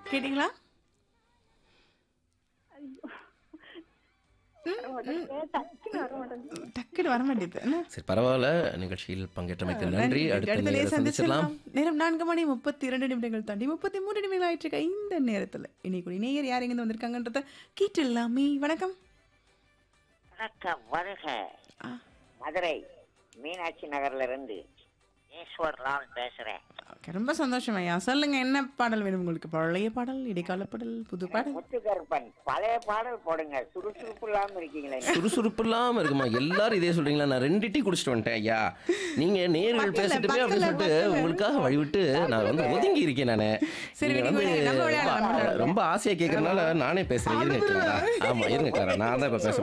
கேட்டீங்களா டக்குன்னு வர மாட்டேங்குது டக்குன்னு வர மாட்டேது என்ன சரி பரவாயில்ல நிகழ்ச்சியில் பங்கேற்றமைக்கு நன்றி அடுத்த அடுத்த நேரம் சந்திச்சிடலாம் சந்திச்சிடலாம் நேரம் நான்கு மணி முப்பத்தி இரண்டு நிமிடங்கள் தாண்டி முப்பத்தி மூன்று நிமிடங்கள் ஆயிட்டு இருக்க இந்த நேரத்துல இன்னைக்கு நேயர் யார் எங்க வந்திருக்காங்கன்றத கேட்டுடலாமே வணக்கம் வணக்கம் வருக ஆ, மதுரை மீனாட்சி நகர்ல இருந்து ஈஸ்வர் லால் பேசுறேன் okay, ரொம்ப சந்தோஷம் ஐயா சொல்லுங்க என்ன பாடல் வேணும் உங்களுக்கு பழைய பாடல் இடைக்கால பாடல் புது பாடல் முத்துக்கருப்பன் பழைய பாடல் போடுங்க சுறுசுறுப்பு இல்லாம இருக்கீங்களே சுறுசுறுப்பு இல்லாம இருக்குமா எல்லாரும் இதே சொல்றீங்களா நான் ரெண்டு டீ குடிச்சிட்டு வந்துட்டேன் ஐயா நீங்க நேர்கள் பக்கத்துல, பேசிட்டுமே அப்படின்னு பக்கத்துல, சொல்லிட்டு பக்கத்துல. உங்களுக்காக வழிவிட்டு நான் வந்து ஒதுங்கி இருக்கேன் நானு சரி, நீங்க நீங்க வந்து விளையாடு, நம்ம விளையாடலாம், நம்ம ரொம்ப- விளையாடலாம். ரொம்ப ஆசையா கேக்குறதுனால நானே பேசுறேன் இருங்க கிளாரா. ஆமா இருங்க கிளாரா. நான் தான் இப்ப பேச